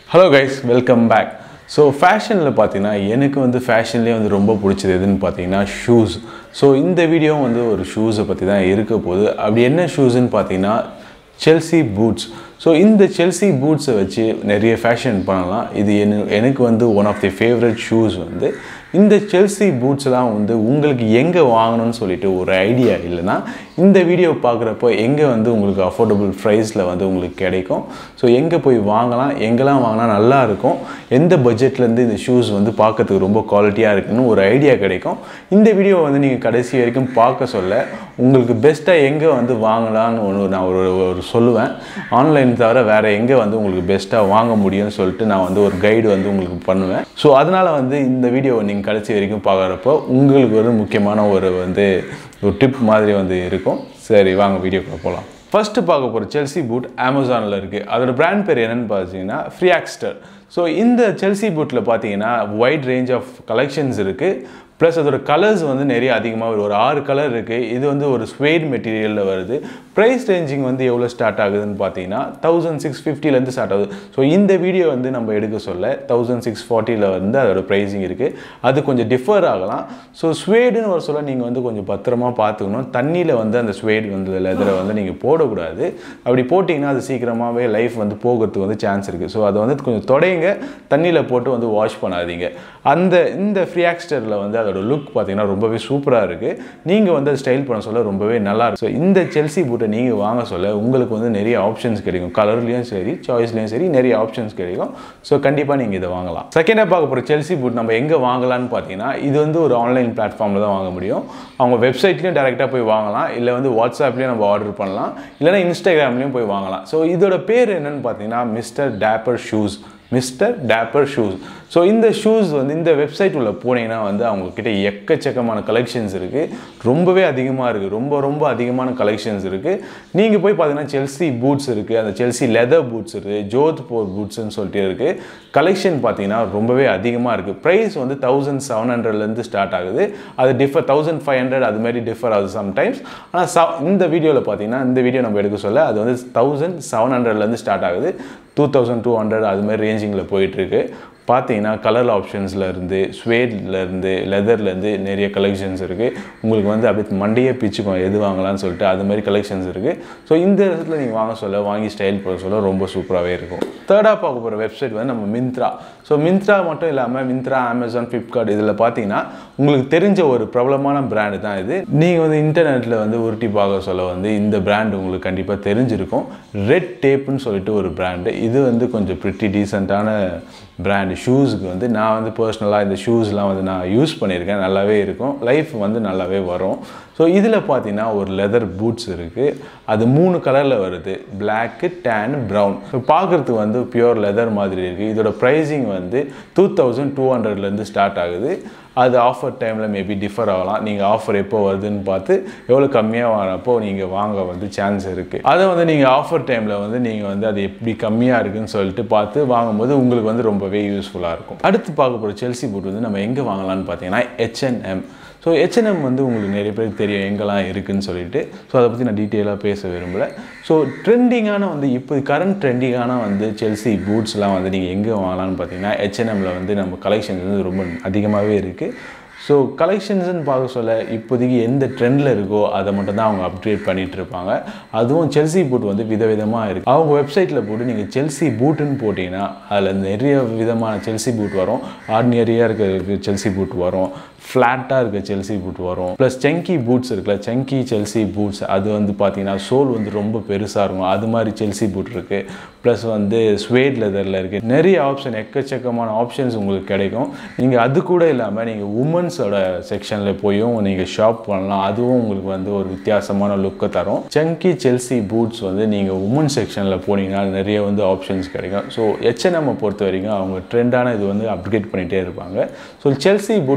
hello guys welcome back so ஃபேஷனில் பார்த்தீங்கன்னா எனக்கு வந்து ஃபேஷன்லேயே வந்து ரொம்ப பிடிச்சது எதுன்னு பார்த்தீங்கன்னா ஷூஸ் ஸோ இந்த வீடியோ வந்து ஒரு ஷூஸை பற்றி தான் இருக்க போகுது அப்படி என்ன ஷூஸ்ன்னு பார்த்தீங்கன்னா செல்சி பூட்ஸ் ஸோ இந்த செல்சி பூட்ஸை வச்சு நிறைய ஃபேஷன் பண்ணலாம் இது என எனக்கு வந்து one of the favourite shoes வந்து இந்த செல்சி பூட்ஸ்லாம் வந்து உங்களுக்கு எங்கே வாங்கணும்னு சொல்லிட்டு ஒரு ஐடியா இல்லைன்னா இந்த வீடியோ பார்க்குறப்போ எங்கே வந்து உங்களுக்கு அஃபோர்டபுள் ப்ரைஸில் வந்து உங்களுக்கு கிடைக்கும் ஸோ எங்கே போய் வாங்கலாம் எங்கெல்லாம் வாங்கினா நல்லா இருக்கும் எந்த பட்ஜெட்லேருந்து இந்த ஷூஸ் வந்து பார்க்கறதுக்கு ரொம்ப குவாலிட்டியாக இருக்குன்னு ஒரு ஐடியா கிடைக்கும் இந்த வீடியோ வந்து நீங்கள் கடைசி வரைக்கும் பார்க்க சொல்ல உங்களுக்கு பெஸ்ட்டாக எங்கே வந்து வாங்கலாம்னு ஒன்று நான் ஒரு ஒரு சொல்லுவேன் ஆன்லைன் தவிர வேறு எங்கே வந்து உங்களுக்கு பெஸ்ட்டாக வாங்க முடியும்னு சொல்லிட்டு நான் வந்து ஒரு கைடு வந்து உங்களுக்கு பண்ணுவேன் ஸோ அதனால் வந்து இந்த வீடியோவை நீங்கள் கடைசி வரைக்கும் பார்க்குறப்போ உங்களுக்கு ஒரு முக்கியமான ஒரு வந்து ஒரு டிப் மாதிரி வந்து இருக்கும் சரி வாங்க வீடியோக்குள்ள போகலாம் ஃபஸ்ட்டு பார்க்க போகிற செல்சி பூட் அமேசானில் இருக்குது அதோட பிராண்ட் பேர் என்னென்னு பார்த்தீங்கன்னா ஃப்ரீஆக்ஸ்டர் ஸோ இந்த செல்சி பூட்டில் பார்த்தீங்கன்னா வைட் ரேஞ்ச் ஆஃப் கலெக்ஷன்ஸ் இருக்குது ப்ளஸ் அதோட கலர்ஸ் வந்து நிறைய அதிகமாக வருது ஒரு ஆறு கலர் இருக்குது இது வந்து ஒரு ஸ்வேட் மெட்டீரியலில் வருது ப்ரைஸ் ரேஞ்சிங் வந்து எவ்வளோ ஸ்டார்ட் ஆகுதுன்னு பார்த்தீங்கன்னா தௌசண்ட் சிக்ஸ் ஃபிஃப்டிலேருந்து ஸ்டார்ட் ஆகுது ஸோ இந்த வீடியோ வந்து நம்ம எடுக்க சொல்ல தௌசண்ட் சிக்ஸ் ஃபார்ட்டியில் வந்து அதோட ப்ரைஸிங் இருக்குது அது கொஞ்சம் டிஃபர் ஆகலாம் ஸோ ஸ்வேடுன்னு ஒரு சொல்ல நீங்கள் வந்து கொஞ்சம் பத்திரமா பார்த்துக்கணும் தண்ணியில் வந்து அந்த ஸ்வேட் வந்து லெதரை வந்து நீங்கள் போடக்கூடாது அப்படி போட்டிங்கன்னா அது சீக்கிரமாகவே லைஃப் வந்து போகிறதுக்கு வந்து சான்ஸ் இருக்குது ஸோ அதை வந்து கொஞ்சம் தொடையுங்க தண்ணியில் போட்டு வந்து வாஷ் பண்ணாதீங்க அந்த இந்த ஃப்ரீஆக்ஸ்டரில் வந்து அதோட லுக் பார்த்தீங்கன்னா ரொம்பவே சூப்பராக இருக்குது நீங்கள் வந்து ஸ்டைல் பண்ண சொல்ல ரொம்பவே நல்லா இருக்கும் ஸோ இந்த செல்சி பூட்டை நீங்கள் வாங்க சொல்ல உங்களுக்கு வந்து நிறைய ஆப்ஷன்ஸ் கிடைக்கும் கலர்லேயும் சரி சாய்ஸ்லேயும் சரி நிறைய ஆப்ஷன்ஸ் கிடைக்கும் ஸோ கண்டிப்பாக நீங்கள் இதை வாங்கலாம் செகண்டாக பார்க்க போகிற செல்சி பூட் நம்ம எங்கே வாங்கலாம்னு பார்த்தீங்கன்னா இது வந்து ஒரு ஆன்லைன் பிளாட்ஃபார்மில் தான் வாங்க முடியும் அவங்க வெப்சைட்லேயும் டேரெக்டாக போய் வாங்கலாம் இல்லை வந்து வாட்ஸ்அப்லேயும் நம்ம ஆர்டர் பண்ணலாம் இல்லைனா இன்ஸ்டாகிராம்லேயும் போய் வாங்கலாம் ஸோ இதோட பேர் என்னன்னு பார்த்தீங்கன்னா mister Tapper shoes mister Tapper shoes so இந்த ஷூஸ் வந்து இந்த வெப்சைட் உள்ள போனீங்கன்னா வந்து அவங்கக்கிட்ட எக்கச்சக்கமான கலெக்ஷன்ஸ் இருக்குது ரொம்பவே அதிகமாக இருக்குது ரொம்ப ரொம்ப அதிகமான கலெக்ஷன்ஸ் இருக்குது நீங்கள் போய் பார்த்தீங்கன்னா செல்சி பூட்ஸ் இருக்குது அந்த செல்சி லெதர் பூட்ஸ் இருக்குது ஜோத்பூர் பூட்ஸ்னு சொல்லிட்டு இருக்குது கலெக்ஷன் பார்த்தீங்கன்னா ரொம்பவே அதிகமாக இருக்குது ப்ரைஸ் வந்து தௌசண்ட் செவன் ஹண்ட்ரட்லேருந்து ஸ்டார்ட் ஆகுது அது டிஃபர் தௌசண்ட் ஃபைவ் ஹண்ட்ரட் அது மாதிரி டிஃபர் ஆகுது சம்டைம்ஸ் ஆனால் ச இந்த வீடியோவில் பார்த்தீங்கன்னா இந்த வீடியோ நம்ம எடுக்க சொல்ல அது வந்து தௌசண்ட் செவன் ஹண்ட்ரட்லேருந்து ஸ்டார்ட் ஆகுது டூ தௌசண்ட் டூ ஹண்ட்ரட் அது மாதிரி ரேஞ்சிங்கில் போயிட்டுருக்கு பார்த்தீங்கன்னா கலர் ஆப்ஷன்ஸில் இருந்து ஸ்வேட்லேருந்து லெதர்லேருந்து நிறைய கலெக்ஷன்ஸ் இருக்குது உங்களுக்கு வந்து அப்படியே மண்டையே பிச்சுக்கும் எது வாங்கலாம்னு சொல்லிட்டு அது மாதிரி கலெக்ஷன்ஸ் இருக்குது ஸோ இந்த இடத்துல நீங்கள் வாங்க சொல்ல வாங்கி ஸ்டைல் பண்ண சொல்ல ரொம்ப சூப்பராகவே இருக்கும் தேர்டாக பார்க்க போகிற வெப்சைட் வந்து நம்ம மிந்த்ரா ஸோ மிந்த்ரா மட்டும் இல்லாமல் மிந்த்ரா அமேசான் ஃப்ளிப்கார்ட் இதில் பார்த்தீங்கன்னா உங்களுக்கு தெரிஞ்ச ஒரு பிரபலமான பிராண்டு தான் இது நீங்கள் வந்து இன்டர்நெட்டில் வந்து உருட்டி பார்க்க சொல்ல வந்து இந்த பிராண்ட் உங்களுக்கு கண்டிப்பாக தெரிஞ்சிருக்கும் ரெட் டேப்புன்னு சொல்லிட்டு ஒரு பிராண்டு இது வந்து கொஞ்சம் ப்ரிட்டி டீசெண்டான பிராண்டு ஷூஸுக்கு வந்து நான் வந்து பர்சனலாக இந்த ஷூஸ்லாம் வந்து நான் யூஸ் பண்ணியிருக்கேன் நல்லாவே இருக்கும் லைஃப் வந்து நல்லாவே வரும் ஸோ இதில் பார்த்தீங்கன்னா ஒரு லெதர் பூட்ஸ் இருக்குது அது மூணு கலரில் வருது பிளாக்கு டேன் ப்ரௌன் ஸோ பார்க்குறதுக்கு வந்து பியூர் லெதர் மாதிரி இருக்குது இதோட ப்ரைஸிங் வந்து டூ தௌசண்ட் டூ ஹண்ட்ரட்லேருந்து ஸ்டார்ட் ஆகுது அது ஆஃபர் டைமில் மேபி டிஃபர் ஆகலாம் நீங்கள் ஆஃபர் எப்போ வருதுன்னு பார்த்து எவ்வளோ கம்மியாக வரப்போ நீங்கள் வாங்க வந்து சான்ஸ் இருக்குது அதை வந்து நீங்கள் ஆஃபர் டைமில் வந்து நீங்கள் வந்து அது எப்படி கம்மியாக இருக்குன்னு சொல்லிட்டு பார்த்து வாங்கும்போது உங்களுக்கு வந்து ரொம்பவே யூஸ்ஃபுல்லாக இருக்கும் அடுத்து பார்க்க போகிற செல்சி பூட் வந்து நம்ம எங்கே வாங்கலாம்னு பார்த்தீங்கன்னா ஹெச்என்எம் ஸோ ஹெச்என்எம் வந்து உங்களுக்கு நிறைய பேருக்கு தெரியும் எங்கெல்லாம் இருக்குதுன்னு சொல்லிட்டு ஸோ அதை பற்றி நான் டீட்டெயிலாக பேச விரும்பலை ஸோ ட்ரெண்டிங்கான வந்து இப்போ கரண்ட் ட்ரெண்டிங்கான வந்து செல்சி பூட்ஸ்லாம் வந்து நீங்கள் எங்கே வாங்கலாம்னு பார்த்தீங்கன்னா ஹெச்என்எம்மில் வந்து நம்ம கலெக்ஷன்ஸ் வந்து ரொம்ப அதிகமாகவே இருக்குது ஸோ கலெக்ஷன்ஸ்னு பார்க்க சொல்ல இப்போதைக்கு எந்த ட்ரெண்டில் இருக்கோ அதை மட்டும் தான் அவங்க அப்டேட் பண்ணிகிட்டு இருப்பாங்க அதுவும் செல்சி பூட் வந்து விதவிதமாக இருக்குது அவங்க வெப்சைட்டில் போட்டு நீங்கள் செல்சி பூட்டுன்னு போட்டிங்கன்னா அதில் நிறைய விதமான செல்சி பூட் வரும் ஆர்டினரியாக இருக்க செல்சி பூட் வரும் ஃப்ளாட்டாக இருக்க செல்சி பூட் வரும் ப்ளஸ் செங்கி பூட்ஸ் இருக்குல்ல செங்கி செல்சி பூட்ஸ் அது வந்து பார்த்தீங்கன்னா சோல் வந்து ரொம்ப பெருசாக இருக்கும் அது மாதிரி செல்சி பூட் இருக்குது ப்ளஸ் வந்து ஸ்வேட் லெதரில் இருக்குது நிறைய ஆப்ஷன் எக்கச்சக்கமான ஆப்ஷன்ஸ் உங்களுக்கு கிடைக்கும் நீங்கள் அது கூட இல்லாமல் நீங்கள் உமன்ஸோட செக்ஷனில் போயும் நீங்கள் ஷாப் பண்ணலாம் அதுவும் உங்களுக்கு வந்து ஒரு வித்தியாசமான லுக்கை தரும் செங்கி செல்சி பூட்ஸ் வந்து நீங்கள் உமன் செக்ஷனில் போனீங்கன்னா நிறைய வந்து ஆப்ஷன்ஸ் கிடைக்கும் ஸோ ஹெச்என்எம்மை பொறுத்த வரைக்கும் அவங்க ட்ரெண்டான இது வந்து அப்கிரேட் பண்ணிகிட்டே இருப்பாங்க ஸோ செல்சி பூட் வந்து ட்ரெண்ட்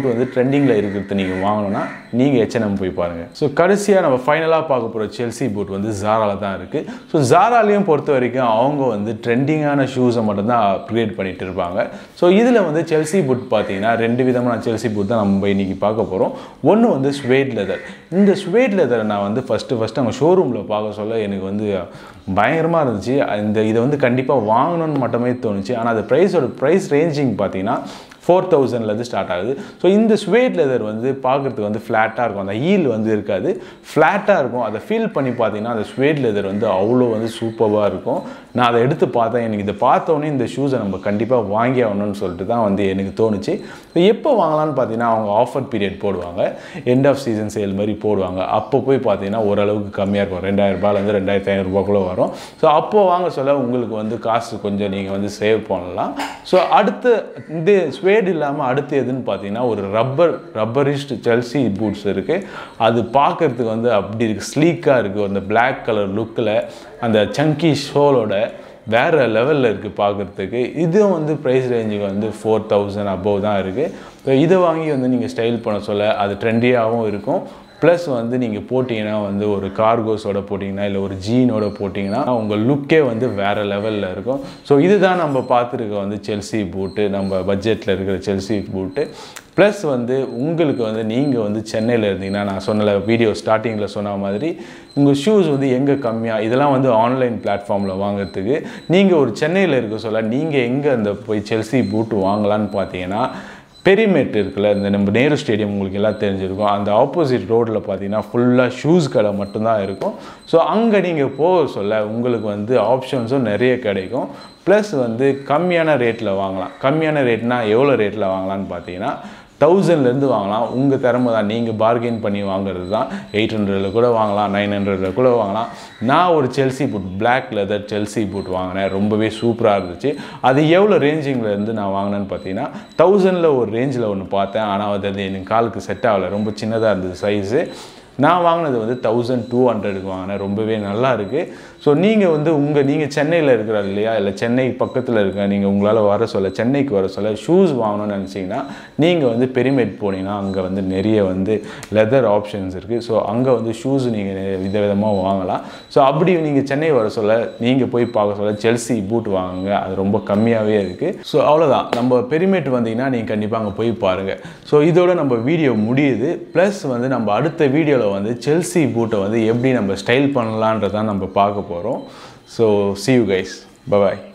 ட்ரெண்டிங்கில் இருக்கிறத நீங்கள் வாங்கணும்னா நீங்கள் ஹெச்என்எம் போய் பாருங்கள் ஸோ கடைசியாக நம்ம ஃபைனலாக பார்க்க போகிற செல்சி பூட் வந்து ஜாரால தான் இருக்குது ஸோ ஜாராலையும் பொறுத்த வரைக்கும் அவங்க வந்து ட்ரெண்டிங்கான ஷூஸை மட்டும்தான் அப்கிரேட் பண்ணிட்டு இருப்பாங்க ஸோ இதில் வந்து செல்சி பூட் பார்த்தீங்கன்னா ரெண்டு விதமான செல்சி பூட் தான் நம்ம இன்னைக்கு பார்க்க போகிறோம் ஒன்று வந்து ஸ்வேட் லெதர் இந்த ஸ்வேட் லெதரை நான் வந்து ஃபஸ்ட்டு ஃபஸ்ட்டு அவங்க ஷோரூமில் பார்க்க சொல்ல எனக்கு வந்து பயங்கரமாக இருந்துச்சு இந்த இதை வந்து கண்டிப்பாக வாங்கணும்னு மட்டுமே தோணுச்சு ஆனால் அது ப்ரைஸோட ப்ரைஸ் ரேஞ்சிங் பார்த்தீங்கன்னா ஃபோர் தௌசண்ட்லேருந்து ஸ்டார்ட் ஆகுது ஸோ இந்த ஸ்வேட் லெதர் வந்து பார்க்குறதுக்கு வந்து ஃப்ளாட்டாக இருக்கும் அந்த ஹீல் வந்து இருக்காது ஃப்ளாட்டாக இருக்கும் அதை ஃபீல் பண்ணி பார்த்தீங்கன்னா அந்த ஸ்வேட் லெதர் வந்து அவ்வளோ வந்து சூப்பராக இருக்கும் நான் அதை எடுத்து பார்த்தேன் எனக்கு இதை பார்த்தோன்னே இந்த ஷூஸை நம்ம கண்டிப்பாக வாங்கி ஆகணும்னு சொல்லிட்டு தான் வந்து எனக்கு தோணுச்சு ஸோ எப்போ வாங்கலாம்னு பார்த்தீங்கன்னா அவங்க ஆஃபர் பீரியட் போடுவாங்க எண்ட் ஆஃப் சீசன் சேல் மாதிரி போடுவாங்க அப்போ போய் பார்த்தீங்கன்னா ஓரளவுக்கு கம்மியாக இருக்கும் ரெண்டாயிரம் ரூபாயிலேருந்து ரெண்டாயிரத்தி ஐநூறுரூபாக்குள்ளே வரும் ஸோ அப்போது வாங்க சொல்ல உங்களுக்கு வந்து காசு கொஞ்சம் நீங்கள் வந்து சேவ் பண்ணலாம் ஸோ அடுத்து இந்த ஸ்வேட் இல்லாமல் அடுத்து எதுன்னு பார்த்தீங்கன்னா ஒரு ரப்பர் ரப்பரிஸ்ட் செல்சி பூட்ஸ் இருக்குது அது பார்க்கறதுக்கு வந்து அப்படி இருக்குது ஸ்லீக்காக இருக்குது அந்த Black கலர் லுக்கில் அந்த சங்கி ஷோலோட வேறு லெவலில் இருக்குது பார்க்குறதுக்கு இதுவும் வந்து ப்ரைஸ் ரேஞ்சுக்கு வந்து ஃபோர் தௌசண்ட் அபோவ் தான் இருக்குது ஸோ இதை வாங்கி வந்து நீங்கள் ஸ்டைல் பண்ண சொல்ல அது ட்ரெண்டியாகவும் இருக்கும் ப்ளஸ் வந்து நீங்கள் போட்டிங்கன்னா வந்து ஒரு கார்கோஸோட போட்டிங்கன்னா இல்லை ஒரு ஜீனோட போட்டிங்கன்னா உங்கள் லுக்கே வந்து வேறு லெவலில் இருக்கும் ஸோ இதுதான் நம்ம பார்த்துருக்க வந்து செல்சி பூட்டு நம்ம பட்ஜெட்டில் இருக்கிற செல்சி பூட்டு ப்ளஸ் வந்து உங்களுக்கு வந்து நீங்கள் வந்து சென்னையில் இருந்தீங்கன்னா நான் சொன்னல வீடியோ ஸ்டார்டிங்கில் சொன்ன மாதிரி உங்கள் ஷூஸ் வந்து எங்கே கம்மியாக இதெல்லாம் வந்து ஆன்லைன் பிளாட்ஃபார்மில் வாங்குறதுக்கு நீங்கள் ஒரு சென்னையில் இருக்க சொல்ல நீங்கள் எங்கே அந்த போய் செல்சி பூட்டு வாங்கலான்னு பார்த்தீங்கன்னா பெரிமேட் இருக்குல்ல இந்த நம்ம நேரு ஸ்டேடியம் உங்களுக்கு எல்லாம் தெரிஞ்சிருக்கும் அந்த ஆப்போசிட் ரோட்டில் பார்த்தீங்கன்னா ஃபுல்லாக ஷூஸ் கடை மட்டும்தான் இருக்கும் ஸோ அங்கே நீங்கள் போக சொல்ல உங்களுக்கு வந்து ஆப்ஷன்ஸும் நிறைய கிடைக்கும் ப்ளஸ் வந்து கம்மியான ரேட்டில் வாங்கலாம் கம்மியான ரேட்னா எவ்வளோ ரேட்டில் வாங்கலாம்னு பார்த்தீங்கன்னா தௌசண்ட்லேருந்து வாங்கலாம் உங்கள் திறமை தான் நீங்கள் பார்கெயின் பண்ணி வாங்குறது தான் எயிட் ஹண்ட்ரடில் கூட வாங்கலாம் நைன் ஹண்ட்ரடில் கூட வாங்கலாம் நான் ஒரு Chelsea boot Black leather Chelsea boot வாங்கினேன் ரொம்பவே சூப்பராக இருந்துச்சு அது எவ்வளோ ரேஞ்சிங்கில் இருந்து நான் வாங்கினேன்னு பார்த்தீங்கன்னா தௌசண்டில் ஒரு ரேஞ்சில் ஒன்று பார்த்தேன் ஆனால் அது அது எனக்கு காலுக்கு செட் ஆகலை ரொம்ப சின்னதாக இருந்தது சைஸு நான் வாங்கினது வந்து தௌசண்ட் டூ ஹண்ட்ரடுக்கு வாங்கினேன் ரொம்பவே நல்லா இருக்குது ஸோ நீங்கள் வந்து உங்கள் நீங்கள் சென்னையில் இருக்கிறார் இல்லையா இல்லை சென்னை பக்கத்தில் இருக்க நீங்கள் உங்களால் வர சொல்ல சென்னைக்கு வர சொல்ல ஷூஸ் வாங்கணும்னு நினச்சிங்கன்னா நீங்கள் வந்து பெரிமேட் போனீங்கன்னா அங்கே வந்து நிறைய வந்து லெதர் ஆப்ஷன்ஸ் இருக்குது ஸோ அங்கே வந்து ஷூஸ் நீங்கள் விதவிதமாக வாங்கலாம் ஸோ அப்படி நீங்கள் சென்னை வர சொல்ல நீங்கள் போய் பார்க்க சொல்ல செல்சி பூட் வாங்குங்க அது ரொம்ப கம்மியாகவே இருக்குது ஸோ அவ்வளோதான் நம்ம பெரிமேட் வந்தீங்கன்னா நீங்கள் கண்டிப்பாக அங்கே போய் பாருங்கள் ஸோ இதோட நம்ம வீடியோ முடியுது ப்ளஸ் வந்து நம்ம அடுத்த வீடியோவில் வந்து செல்சி பூட்டை வந்து எப்படி நம்ம ஸ்டைல் பண்ணலான்றதான் நம்ம பார்க்க போகிறோம் so see you guys bye bye